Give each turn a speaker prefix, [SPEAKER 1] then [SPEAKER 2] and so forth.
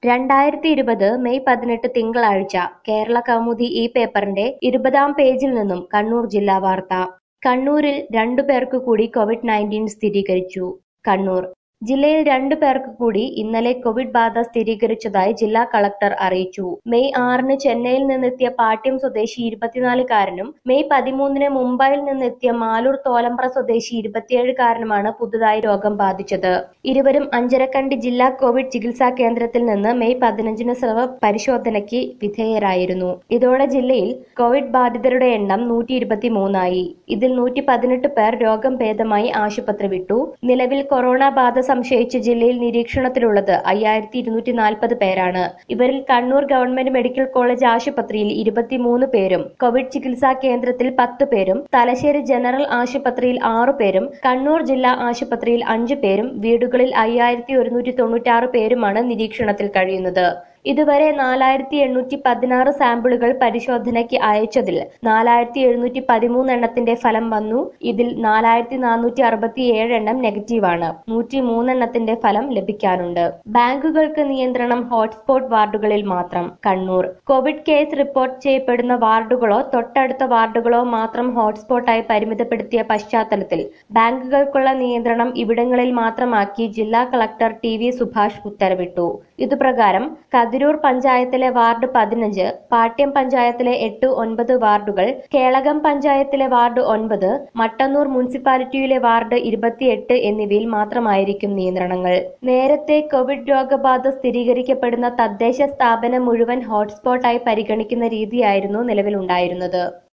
[SPEAKER 1] രണ്ടായിരത്തി ഇരുപത് മെയ് പതിനെട്ട് തിങ്കളാഴ്ച കേരള കൗമുദി ഈ പേപ്പറിന്റെ ഇരുപതാം പേജിൽ നിന്നും കണ്ണൂർ ജില്ലാ വാർത്ത കണ്ണൂരിൽ രണ്ടു പേർക്ക് കൂടി കോവിഡ് നയൻറ്റീൻ സ്ഥിരീകരിച്ചു കണ്ണൂർ ജില്ലയിൽ രണ്ടു പേർക്ക് കൂടി ഇന്നലെ കോവിഡ് ബാധ സ്ഥിരീകരിച്ചതായി ജില്ലാ കളക്ടർ അറിയിച്ചു മെയ് ആറിന് ചെന്നൈയിൽ നിന്നെത്തിയ പാട്യം സ്വദേശി ഇരുപത്തിനാലുകാരനും മെയ് പതിമൂന്നിന് മുംബൈയിൽ നിന്നെത്തിയ മാലൂർ തോലമ്പ്ര സ്വദേശി ഇരുപത്തിയേഴുകാരനുമാണ് പുതുതായി രോഗം ബാധിച്ചത് ഇരുവരും അഞ്ചരക്കണ്ടി ജില്ലാ കോവിഡ് ചികിത്സാ കേന്ദ്രത്തിൽ നിന്ന് മെയ് പതിനഞ്ചിന് സ്രവ പരിശോധനയ്ക്ക് വിധേയരായിരുന്നു ഇതോടെ ജില്ലയിൽ കോവിഡ് ബാധിതരുടെ എണ്ണം നൂറ്റി ഇരുപത്തിമൂന്നായി ഇതിൽ നൂറ്റി പതിനെട്ട് പേർ രോഗം ഭേദമായി ആശുപത്രി വിട്ടു നിലവിൽ കൊറോണ ബാധ സംശയിച്ച് ജില്ലയിൽ നിരീക്ഷണത്തിലുള്ളത് അയ്യായിരത്തി ഇരുന്നൂറ്റി നാൽപ്പത് പേരാണ് ഇവരിൽ കണ്ണൂർ ഗവൺമെന്റ് മെഡിക്കൽ കോളേജ് ആശുപത്രിയിൽ ഇരുപത്തിമൂന്ന് പേരും കോവിഡ് ചികിത്സാ കേന്ദ്രത്തിൽ പത്ത് പേരും തലശ്ശേരി ജനറൽ ആശുപത്രിയിൽ ആറു പേരും കണ്ണൂർ ജില്ലാ ആശുപത്രിയിൽ അഞ്ചു പേരും വീടുകളിൽ അയ്യായിരത്തി ഒരുന്നൂറ്റി തൊണ്ണൂറ്റാറ് പേരുമാണ് നിരീക്ഷണത്തിൽ കഴിയുന്നത് ഇതുവരെ നാലായിരത്തി എണ്ണൂറ്റി പതിനാറ് സാമ്പിളുകൾ പരിശോധനയ്ക്ക് അയച്ചതിൽ നാലായിരത്തി എഴുന്നൂറ്റി പതിമൂന്ന് എണ്ണത്തിന്റെ ഫലം വന്നു ഇതിൽ നാലായിരത്തി നാനൂറ്റി അറുപത്തി ഏഴ് എണ്ണം നെഗറ്റീവാണ് നൂറ്റി മൂന്നെണ്ണത്തിന്റെ ഫലം ലഭിക്കാനുണ്ട് ബാങ്കുകൾക്ക് നിയന്ത്രണം ഹോട്ട്സ്പോട്ട് വാർഡുകളിൽ മാത്രം കണ്ണൂർ കോവിഡ് കേസ് റിപ്പോർട്ട് ചെയ്യപ്പെടുന്ന വാർഡുകളോ തൊട്ടടുത്ത വാർഡുകളോ മാത്രം ഹോട്ട്സ്പോട്ടായി പരിമിതപ്പെടുത്തിയ പശ്ചാത്തലത്തിൽ ബാങ്കുകൾക്കുള്ള നിയന്ത്രണം ഇവിടങ്ങളിൽ മാത്രമാക്കി ജില്ലാ കളക്ടർ ടി വി സുഭാഷ് ഉത്തരവിട്ടു ഇതുപ്രകാരം കതിരൂർ പഞ്ചായത്തിലെ വാർഡ് പതിനഞ്ച് പാട്യം പഞ്ചായത്തിലെ എട്ട് ഒൻപത് വാർഡുകൾ കേളകം പഞ്ചായത്തിലെ വാർഡ് ഒൻപത് മട്ടന്നൂർ മുനിസിപ്പാലിറ്റിയിലെ വാർഡ് ഇരുപത്തിയെട്ട് എന്നിവയിൽ മാത്രമായിരിക്കും നിയന്ത്രണങ്ങൾ നേരത്തെ കോവിഡ് രോഗബാധ സ്ഥിരീകരിക്കപ്പെടുന്ന തദ്ദേശ സ്ഥാപനം മുഴുവൻ ഹോട്ട്സ്പോട്ടായി പരിഗണിക്കുന്ന രീതിയായിരുന്നു നിലവിലുണ്ടായിരുന്നത്